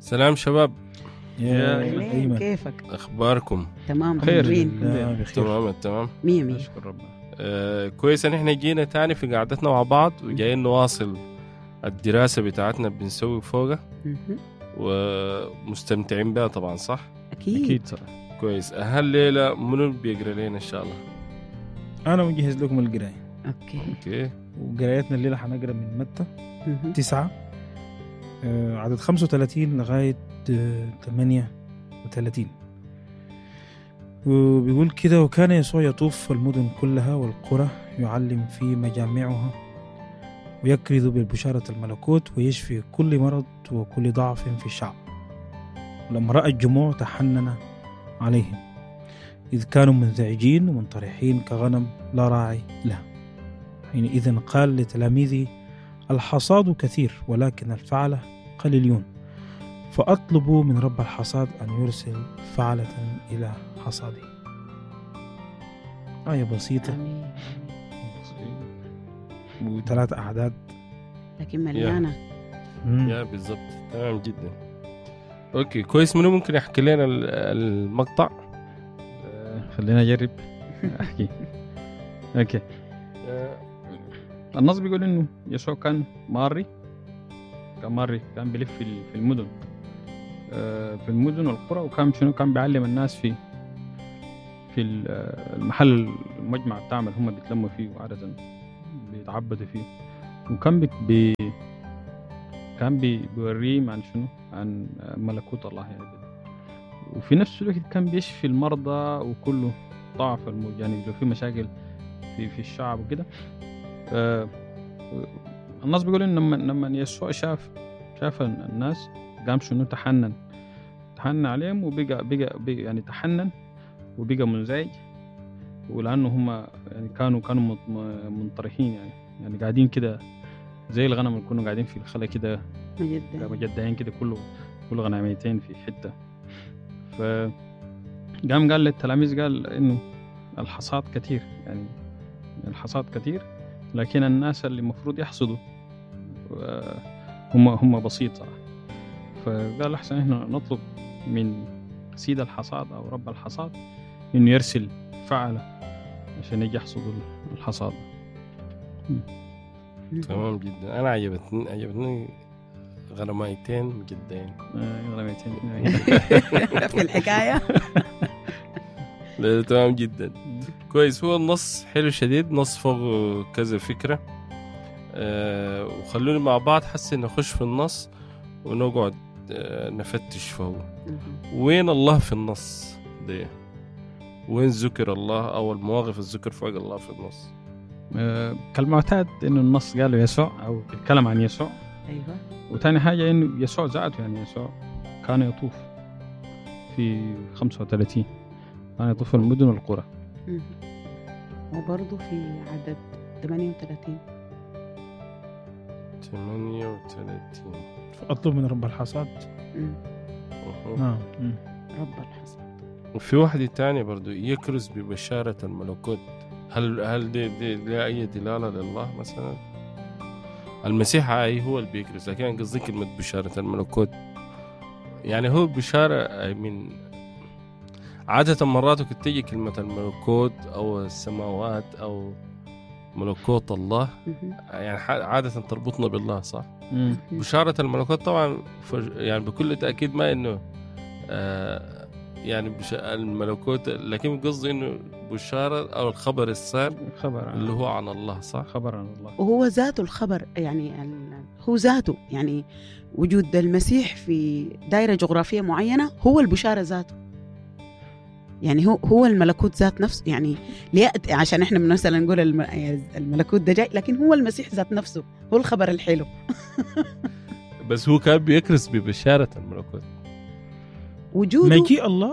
سلام شباب يا أهلين، ايمن كيفك اخباركم تمام خير حلوين لا بخير تمام تمام مية مية اشكر ربنا آه كويس ان احنا جينا تاني في قعدتنا مع بعض وجايين نواصل الدراسة بتاعتنا بنسوي فوقها مهم. ومستمتعين بها طبعا صح؟ اكيد اكيد صراحه كويس هالليلة منو بيقرا لنا ان شاء الله؟ انا مجهز لكم القرايه اوكي اوكي وقرايتنا الليله حنقرا من متى مهم. تسعة آه، عدد 35 لغاية آه، 38 وبيقول كده وكان يسوع يطوف المدن كلها والقرى يعلم في مجامعها ويكرز بالبشارة الملكوت ويشفي كل مرض وكل ضعف في الشعب ولما رأى الجموع تحنن عليهم إذ كانوا منزعجين ومنطرحين كغنم لا راعي لها حينئذ قال لتلاميذه الحصاد كثير ولكن الفعلة قليلون فأطلبوا من رب الحصاد أن يرسل فعلة إلى حصاده آية بسيطة آمين. وثلاث أعداد لكن مليانة مم. يا بالضبط تمام جدا اوكي كويس منو ممكن يحكي لنا ال- المقطع؟ آه، خلينا اجرب احكي اوكي آه، النص بيقول انه يسوع كان ماري كان ماري كان بيلف في ال- في المدن آه، في المدن والقرى وكان شنو كان بيعلم الناس في في ال- آه، المحل المجمع بتاعهم اللي هم بيتلموا فيه وعادة بيتعبدوا فيه وكان بي بي كان بي بيوريهم عن شنو عن آه، ملكوت الله يعني وفي نفس الوقت كان بيشفي المرضى وكله ضعف الموج يعني لو في مشاكل في في الشعب وكده آه، النص بيقول ان لما لما يسوع شاف شاف الناس قام شنو تحنن تحنن عليهم وبقى بقى, بقى يعني تحنن وبقى منزعج ولانه هم يعني كانوا كانوا مط- م- منطرحين يعني يعني قاعدين كده زي الغنم اللي كانوا قاعدين في الخلا كده مجدا مجدعين كده كله كل غنميتين في حته ف قام قال للتلاميذ قال انه الحصاد كثير يعني الحصاد كثير لكن الناس اللي المفروض يحصدوا آه، هم هم بسيط صراحه فقال احسن احنا نطلب من سيد الحصاد او رب الحصاد انه يرسل فعله عشان يجي يحصدوا الحصاد تمام جدا انا عجبتني عجبتني غرمايتين مجدين آه، غنميتين في الحكاية لا، تمام جدا كويس هو النص حلو شديد نص فوق كذا فكرة آه وخلوني مع بعض حسي نخش في النص ونقعد آه نفتش فوق مهم. وين الله في النص ده وين ذكر الله او المواقف الذكر فوق الله في النص آه، كالمعتاد انه النص قاله يسوع او بيتكلم عن يسوع ايوه وتاني حاجة إنه يسوع ذاته يعني يسوع كان يطوف في 35 كان يطوف في المدن والقرى مهم. وبرضه في عدد 38 38 فأطلب من رب الحصاد مم. أهو. نعم مم. رب الحصاد وفي واحدة تانية برضو يكرز ببشارة الملكوت هل هل دي, دي, دي أي دلالة لله مثلا؟ المسيح أي هو اللي بيكرز لكن أنا قصدي كلمة بشارة الملكوت يعني هو بشارة من عادة مرات كنت تيجي كلمة الملكوت أو السماوات أو ملكوت الله مهم. يعني ح- عادة تربطنا بالله صح؟ مم. بشارة الملكوت طبعا فج- يعني بكل تأكيد ما إنه آه يعني بش... الملكوت لكن قصدي إنه بشارة أو الخبر السار خبر عن اللي هو عن الله صح؟ خبر عن الله وهو ذاته الخبر يعني ال- هو ذاته يعني وجود المسيح في دائرة جغرافية معينة هو البشارة ذاته يعني هو هو الملكوت ذات نفسه يعني ليأتي عشان احنا مثلا نقول الم- الملكوت ده جاي لكن هو المسيح ذات نفسه هو الخبر الحلو بس هو كان بيكرس ببشارة الملكوت وجوده مجيء الله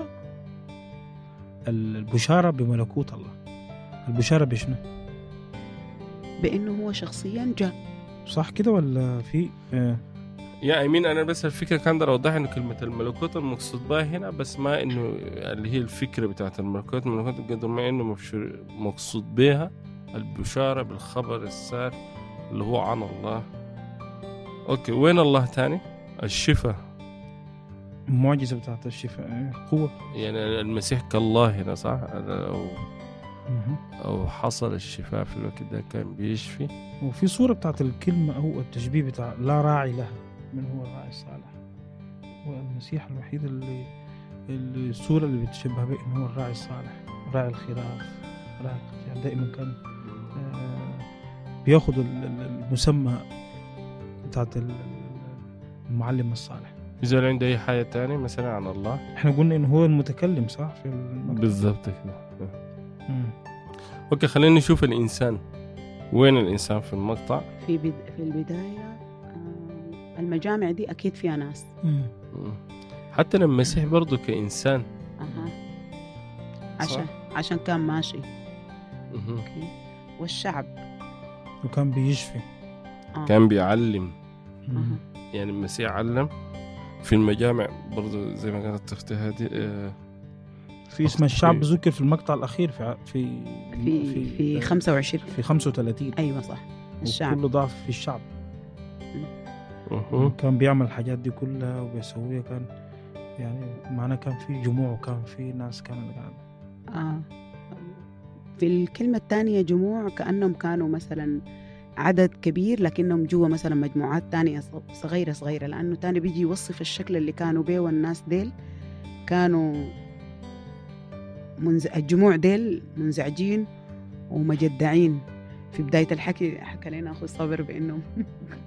البشارة بملكوت الله البشارة بشنو؟ بانه هو شخصيا جاء صح كده ولا في آه. يا أمين أنا بس الفكرة كان أقدر أوضح إنه كلمة الملكوت المقصود بها هنا بس ما إنه اللي هي الفكرة بتاعت الملكوت الملكوت قدر ما إنه مبشور- مقصود بها البشارة بالخبر السار اللي هو عن الله أوكي وين الله تاني؟ الشفاء المعجزة بتاعت الشفاء قوة يعني المسيح كالله هنا صح أو مهم. أو حصل الشفاء في الوقت ده كان بيشفي وفي صورة بتاعت الكلمة أو التشبيه بتاع لا راعي لها من هو الراعي الصالح هو المسيح الوحيد اللي اللي الصورة اللي بتشبه به إنه هو الراعي الصالح راعي الخراف راعي يعني دائما كان آه، بياخد ال- ال- المسمى بتاعت ال- ال- المعلم الصالح في زول عنده أي حاجة تانية مثلا عن الله احنا قلنا إنه هو المتكلم صح في المقطع بالضبط كده مم. اوكي خلينا نشوف الانسان وين الانسان في المقطع في بد... في البدايه آه، المجامع دي اكيد فيها ناس مم. مم. حتى لما المسيح برضه كانسان اها عشان عشان كان ماشي مهم. اوكي والشعب وكان بيشفي آه. كان بيعلم مم. أها. يعني المسيح علم في المجامع برضه زي ما قالت اختي هذه آه، في اسم الشعب في- ذكر في المقطع الأخير في ع- في في في 25 في 35 ايوه صح الشعب كل ضعف في الشعب مهم. كان بيعمل الحاجات دي كلها وبيسويها كان يعني معناه كان في جموع وكان في ناس كانت قاعدة آه. في الكلمة الثانية جموع كأنهم كانوا مثلا عدد كبير لكنهم جوا مثلا مجموعات تانية ص- صغيرة صغيرة لأنه تاني بيجي يوصف الشكل اللي كانوا بيه والناس ديل كانوا منز... الجموع ديل منزعجين ومجدعين في بداية الحكي حكى لنا أخو صابر بأنه